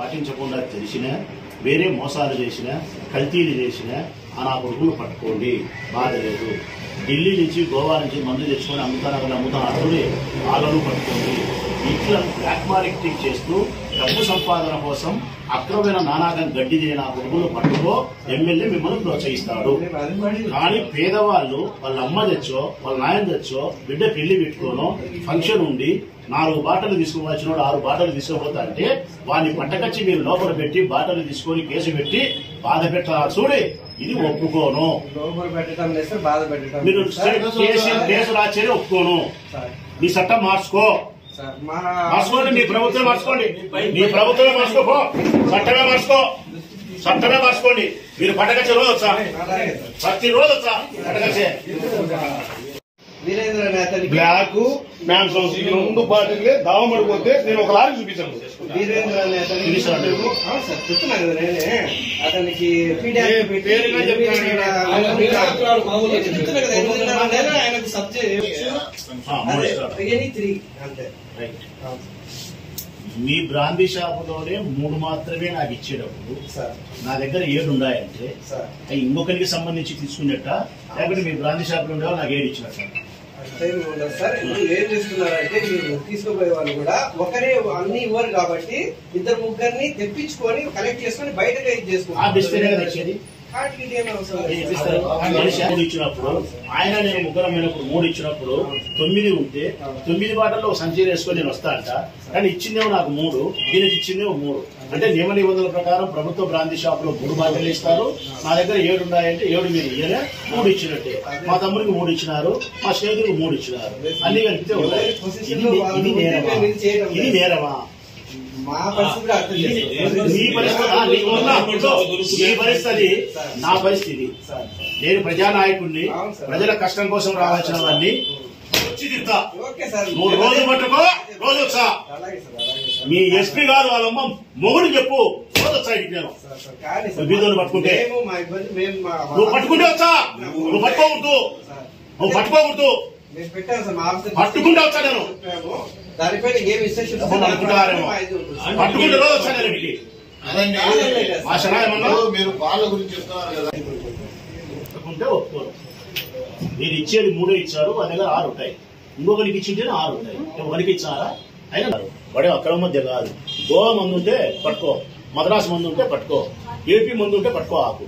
పాటించకుండా తెలిసినా వేరే మోసాలు చేసినా కల్తీలు చేసినా ఆ నా కొడుకులు పట్టుకోండి బాధ లేదు ఢిల్లీ నుంచి గోవా నుంచి మందు తెచ్చుకొని అమ్ముతాను అమ్ముతాను వాళ్ళను పట్టుకోండి ఇట్లా బ్లాక్ మార్కెటింగ్ చేస్తూ డబ్బు సంపాదన కోసం అక్రమైన నానాగం గడ్డి తినే నా కొడుకులు పట్టుకో ఎమ్మెల్యే మిమ్మల్ని ప్రోత్సహిస్తాడు కానీ పేదవాళ్ళు వాళ్ళ అమ్మ తెచ్చో వాళ్ళ నాయన తెచ్చో బిడ్డ పెళ్లి పెట్టుకోనో ఫంక్షన్ ఉండి నాలుగు బాటలు తీసుకువచ్చిన ఆరు బాటలు తీసుకుపోతా అంటే వాడిని పట్టకచ్చి మీరు లోపల పెట్టి బాటలు తీసుకొని కేసు పెట్టి బాధ పెట్టాలి చూడి ఇది ఒప్పుకోను లోపల పెట్టడం లేదు సార్ బాధ పెట్టడం మీరు లేదు సార్. కేసు కేసు రాచేది ఒప్పుకోను సార్ మీ చట్టం మార్చుకో సార్ మా మార్చుకోండి మీ ప్రభుత్వం మార్చుకోండి మీ ప్రభుత్వమే మార్చుకోపో చట్టమే మార్చుకో చట్టమే మార్చుకోండి మీరు పట్టకచ్చే రోజు వచ్చా అలాగే సార్. ప్రతి రోజు వచ్చా పట్టకచ్చే వీరేంద్ర నేతనికి బ్లాక్ మ్యాన్సోన్ ఈ రెండు బాటిల్లే దావమడిపోతే నేను ఒక లారీ చూపించాను వీరేంద్ర నేతనికి పిలిచాడు. అవును సార్ చెప్తున్నాను కదా నేనే అతనికి ఫీడ్బ్యాక్ ఏ పెట్టి పేరుగా చెప్తాను నేను. ఆయన పేరు చెప్తున్నాడు మామూలుగా. చెప్తున్నా కదా ఎనిమిదిన్నర నెల ఆయనకు సబ్జెక్ట్ ఆ, మూడు అదే ఇస్తారు. ఎనీ త్రీ అంతే రైట్. అవును మీ బ్రాందీ షాపులోనే మూడు మాత్రమే నాకు ఇచ్చేటప్పుడు సార్ నా దగ్గర ఏడు ఉన్నాయంటే సార్ అవి ఇంకొకరికి సంబంధించి తీసుకున్నట్ట లేకపోతే మీ బ్రాందీ షాపులో ఉండేవాళ్ళు నాకు ఏడు ఇచ్చినట్ట అంటే ఉండదు సార్ ఇప్పుడు ఏం చేస్తున్నారంటే మీరు తీసుకుపోయే వాళ్ళు కూడా ఒకరే అన్ని ఇవ్వరు కాబట్టి ఇద్దరు ముగ్గురిని తెప్పించుకొని కలెక్ట్ చేసుకొని బయటగా ఇది ఆ డిస్ప్లే కదా చేసుకుంటారు ఇచ్చేది కార్డుకి ఏం అవసరం అది లేదు ఇప్పిస్తారు. సార్. మనిషి మూడు ఇచ్చినప్పుడు ఆయన నేను ముగ్గురం అయినప్పుడు మూడు ఇచ్చినప్పుడు తొమ్మిది ఉంటే తొమ్మిది బాటల్లో ఒక సంచి వేసుకొని నేను వస్తా అంట కానీ ఇచ్చిందేమో నాకు మూడు ఈయనకి ఇచ్చిందేమో మూడు అంటే నియమ నిబంధనల ప్రకారం ప్రభుత్వ బ్రాంతి షాప్ లో మూడు బాటలు ఇస్తారు నా దగ్గర ఏడు ఉన్నాయంటే ఏడు మీరు ఇయ్యలే మూడు ఇచ్చినట్టే మా తమ్ముడికి మూడు ఇచ్చినారు మా స్నేహితుడికి మూడు ఇచ్చినారు అన్ని కలిపితే ఉన్నాయి. ఇది ఇది నేరమా ఇది నేరమా మా పరిస్థితి కూడా అర్థం ఇది చేసుకోవాలి. నీ పరిస్థితి ఆ, నీకు ఉన్న ఇదిగో, నీ పరిస్థితి నా పరిస్థితి సార్. నేను ప్రజానాయకుడిని అవును సార్. ప్రజల కష్టం కోసం రావాల్సిన వాడిని వచ్చి తింటా ఓకే సార్ నువ్వు రోజు పట్టుకో రోజు వచ్చా అలాగే సార్ అలాగే సార్ మీ ఎస్పీ గారు వాళ్ళమ్మ మొగుడు చెప్పు రోజు వచ్చా ఇంటికి నేను సార్, సార్, కానీ సార్, బీదోని పట్టుకుంటే? మేము మా ఇబ్బంది మేము మా నువ్వు పట్టుకుంటే వచ్చా నువ్వు పట్టుకోకూడదు సార్, నువ్వు పట్టుకోకూడదు మేము పెట్టాము సార్ మా ఆఫీసర్ పట్టుకుంటే వచ్చా నేను చెప్పాము. దానిపైన ఏం ఇన్స్ట్రక్షన్ డబ్బులు అనుకుంటారేమో. పట్టుకుంటే రోజు వచ్చా నేను ఇంటికి అదండి మా శనా ఏమన్నా ఇప్పుడు మీరు పాల గురించి చెప్తున్నారు కదా పట్టుకుంటే ఒప్పుకోరు మీరు ఇచ్చేది మూడే ఇచ్చారు వాళ్ళ దగ్గర ఆరు ఉంటాయి ఇంకొకరికి ఇచ్చింటేనే ఆరు ఉంటాయి ఒకరికి ఇచ్చారా అయినా వాడే అక్కడ మధ్య కాదు గోవా మందు ఉంటే పట్టుకో మద్రాసు మందు ఉంటే పట్టుకో ఏపీ మందు ఉంటే పట్టుకో ఆకు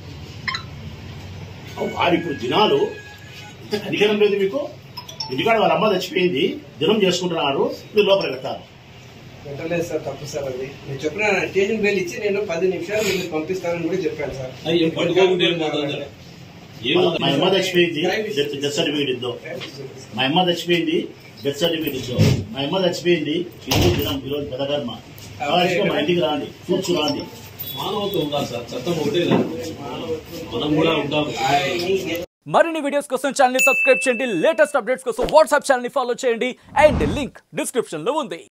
వాడు ఇప్పుడు దినాలు ఇంత కనికరం లేదు మీకు ఇంటికాడ వాళ్ళ అమ్మ చచ్చిపోయింది దినం చేసుకుంటున్నారు మీరు లోపల పెట్టారు పెట్టలేదు సార్ తప్పు సార్ అది నేను చెప్పిన స్టేషన్ బెల్ ఇచ్చి నేను పది నిమిషాలు మీకు పంపిస్తానని కూడా చెప్పాను సార్ అయ్యి పట్టుకోకుంటే ఏం పోతుంది? ఏముంది? మా అమ్మ చచ్చిపోయింది డెత్ డెత్ సర్టిఫికేట్ ఇద్దాం మా అమ్మ చచ్చిపోయింది డెత్ సర్టిఫికేట్ ఇచ్చావు మా అమ్మ చచ్చిపోయింది ఈరోజు దినం ఈరోజు పెదకర్మ కావాల్సిన మా ఇంటికి రాండి కూర్చు రాండి మానవత్వం ఉండాలి సార్ చట్టం ఒకటే లేదు మనం కూడా ఉంటాము మరిన్ని వీడియోస్ కోసం ఛానల్ ని సబ్స్క్రైబ్ చేయండి లేటెస్ట్ అప్డేట్స్ కోసం వాట్సాప్ ఛానల్ ని ఫాలో చేయండి అండ్ లింక్ డిస్క్రిప్షన్ లో ఉంది